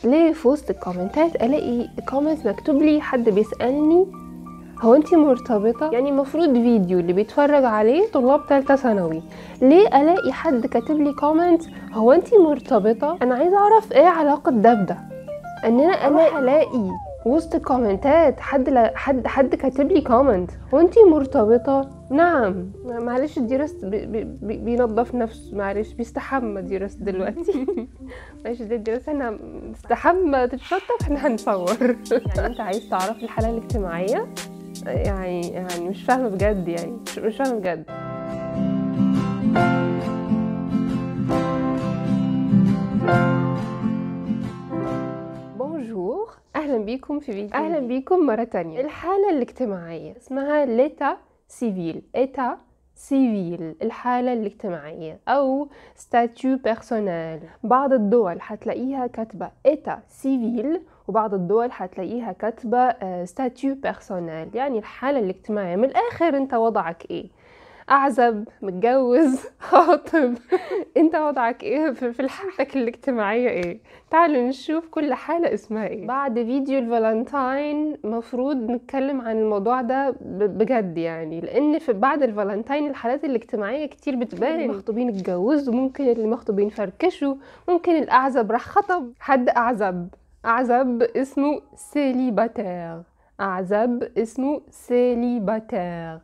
ليه في وسط الكومنتات الاقي كومنت مكتوب لي حد بيسالني هو انت مرتبطة؟ يعني المفروض فيديو اللي بيتفرج عليه طلاب تالتة ثانوي ليه الاقي حد كاتب لي كومنت هو انت مرتبطة؟ انا عايزة اعرف ايه علاقة ده بده ان انا انا الاقي وسط الكومنتات حد لا حد حد كاتب لي كومنت هو انت مرتبطة؟ نعم معلش ديرست بي بي بي بينظف نفسه معلش بيستحمى ديرست دلوقتي معلش دي ديرست احنا استحمى تتشطف احنا هنصور يعني انت عايز تعرف الحالة الاجتماعية يعني يعني مش فاهمة بجد يعني مش, مش فاهمة بجد بونجور اهلا بيكم في فيديو اهلا بيكم مرة تانية الحالة الاجتماعية اسمها ليتا سيفيل ايتا سيفيل الحالة الاجتماعية أو ستاتيو بيرسونيل بعض الدول هتلاقيها كاتبة ايتا سيفيل وبعض الدول هتلاقيها كاتبة ستاتيو بيرسونيل يعني الحالة الاجتماعية من الآخر أنت وضعك إيه أعزب متجوز خاطب أنت وضعك إيه في حالتك الاجتماعية إيه تعالوا نشوف كل حالة اسمها إيه بعد فيديو الفالنتاين مفروض نتكلم عن الموضوع ده بجد يعني لأن في بعد الفالنتاين الحالات الاجتماعية كتير بتبان المخطوبين اتجوزوا ممكن المخطوبين فركشوا ممكن الأعزب راح خطب حد أعزب أعزب اسمه سيليباتير أعزب اسمه سيليباتير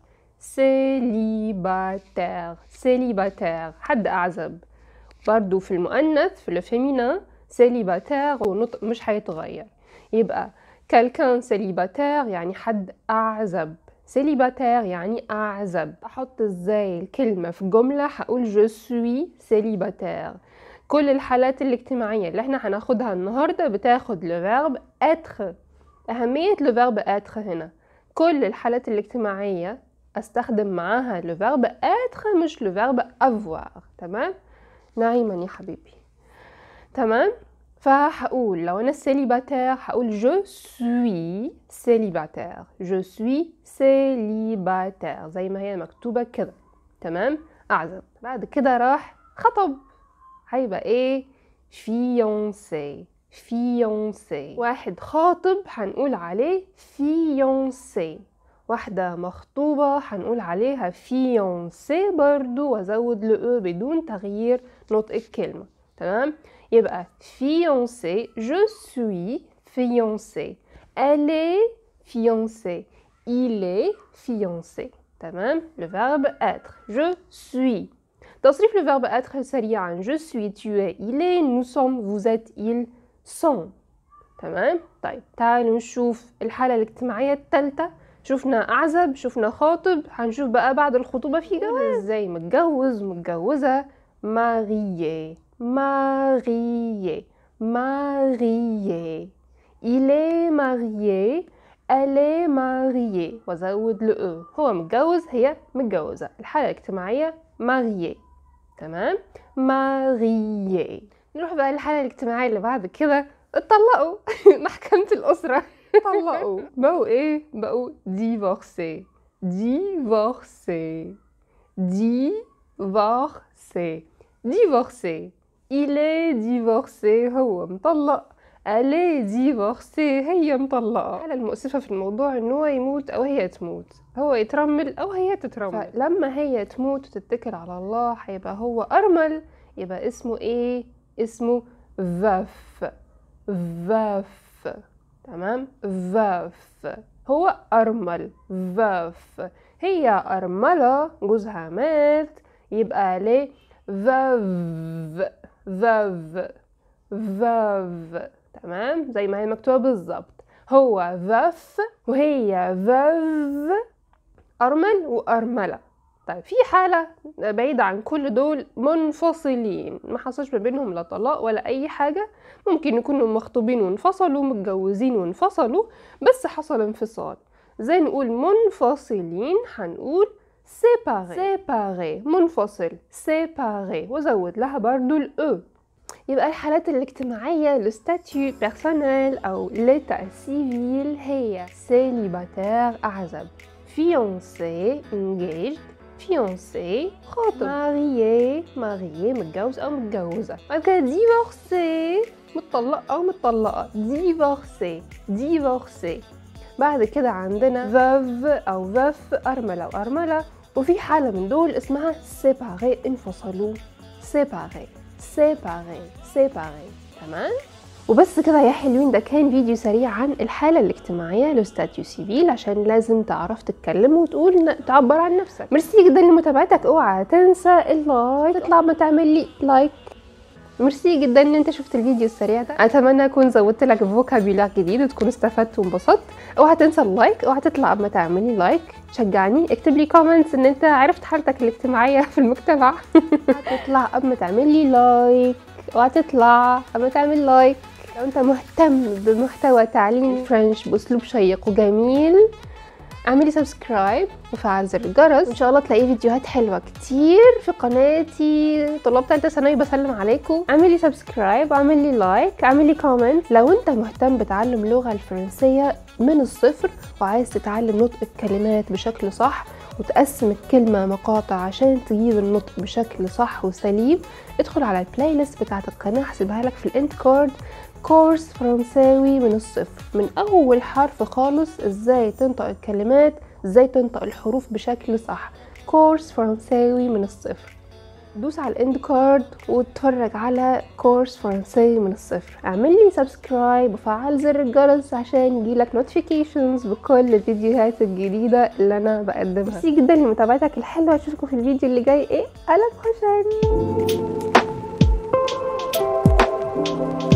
سيليباتير سيليباتير حد أعزب برضو في المؤنث في الفيمينا سيليباتير ونطق مش هيتغير يبقى كالكان سيليباتير يعني حد أعزب سيليباتير يعني أعزب أحط ازاي الكلمة في جملة هقول جو سوي سيليباتير كل الحالات الاجتماعية اللي احنا هناخدها النهاردة بتاخد لفيرب اتر أهمية لفيرب اتر هنا كل الحالات الاجتماعية استخدم معاها لفيرب اتر مش لفيرب افوار تمام نعيما يا حبيبي تمام فهقول لو انا سيليباتير هقول جو سوي سيليباتير جو سوي سيليباتير زي ما هي مكتوبة كده تمام اعزب بعد كده راح خطب هيبقى ايه فيونسي فيونسي واحد خاطب هنقول عليه فيونسي واحدة مخطوبة هنقول عليها فيونسي برضو وازود لأو بدون تغيير نطق الكلمة تمام يبقى فيونسي je suis fiancé elle est fiancée il est fiancé تمام le verbe être je suis تصريف le verbe être سريعا je suis tu es il est nous sommes vous êtes ils sont تمام طيب تعالوا نشوف الحالة الاجتماعية الثالثة شفنا أعزب شفنا خاطب هنشوف بقى بعد الخطوبة في جواز ازاي متجوز متجوزة ماريé marié marié il est marié elle est mariée وازود له هو متجوز هي متجوزة الحالة الاجتماعية marié تمام marié نروح بقى للحالة الاجتماعية اللي بعد كده اتطلقوا محكمة الأسرة طلقوا بقوا ايه بقوا ديفورسي ديفورسي ديفورسي ديفورسي il est divorcé هو مطلق elle est divorcée هي مطلقة الحالة المؤسفة في الموضوع ان هو يموت او هي تموت هو يترمل او هي تترمل لما هي تموت وتتكل على الله هيبقى هو ارمل يبقى اسمه ايه اسمه veuf veuf تمام veuf هو أرمل veuf هي أرملة جوزها مات يبقى ليه veuve veuve veuve تمام زي ما هي مكتوبة بالظبط هو veuf وهي veuve أرمل وأرملة طيب في حالة بعيدة عن كل دول منفصلين ما حصلش ما بينهم لا طلاق ولا أي حاجة ممكن يكونوا مخطوبين وانفصلوا متجوزين وانفصلوا بس حصل انفصال زي نقول منفصلين هنقول séparé séparé منفصل séparé وزود لها برضو الأو يبقى الحالات الاجتماعية الستاتيو بيرسونيل أو l'état civil هي célibataire أعزب fiancé engaged fiancé خاطب marié marié متجوز أو متجوزة بعد كده divorcé متطلق او متطلقه ديفورسي ديفورسي بعد كده عندنا فاف او فاف ارمله وارمله وفي حاله من دول اسمها سيباري انفصلوا سيباري سيباري سيباري تمام وبس كده يا حلوين ده كان فيديو سريع عن الحالة الاجتماعية لستاتيو سيفيل عشان لازم تعرف تتكلم وتقول تعبر عن نفسك ميرسي جدا لمتابعتك اوعى تنسى اللايك تطلع ما تعمل لي لايك ميرسي جدا ان انت شفت الفيديو السريع ده اتمنى اكون زودت لك فوكابيلار جديد وتكون استفدت وانبسطت اوعى تنسى اللايك اوعى تطلع اما تعملي لايك شجعني اكتب لي كومنتس ان انت عرفت حالتك الاجتماعيه في المجتمع تطلع قبل ما تعملي لايك اوعى تطلع قبل ما تعمل لايك لو انت مهتم بمحتوى تعليم فرنش باسلوب شيق وجميل اعملي سبسكرايب وفعل زر الجرس ان شاء الله تلاقي فيديوهات حلوه كتير في قناتي طلاب ثالثه ثانوي بسلم عليكم اعملي سبسكرايب اعملي لايك اعملي كومنت لو انت مهتم بتعلم اللغه الفرنسيه من الصفر وعايز تتعلم نطق الكلمات بشكل صح وتقسم الكلمة مقاطع عشان تجيب النطق بشكل صح وسليم ادخل على البلاي ليست بتاعت القناة هسيبها لك في الاند كارد كورس فرنساوي من الصفر من اول حرف خالص ازاي تنطق الكلمات ازاي تنطق الحروف بشكل صح كورس فرنساوي من الصفر دوس على الاند كارد واتفرج على كورس فرنساوي من الصفر اعمل لي سبسكرايب وفعل زر الجرس عشان يجيلك نوتيفيكيشنز بكل الفيديوهات الجديدة اللي انا بقدمها ميرسي جدا لمتابعتك الحلوة اشوفكم في الفيديو اللي جاي ايه قلب خشن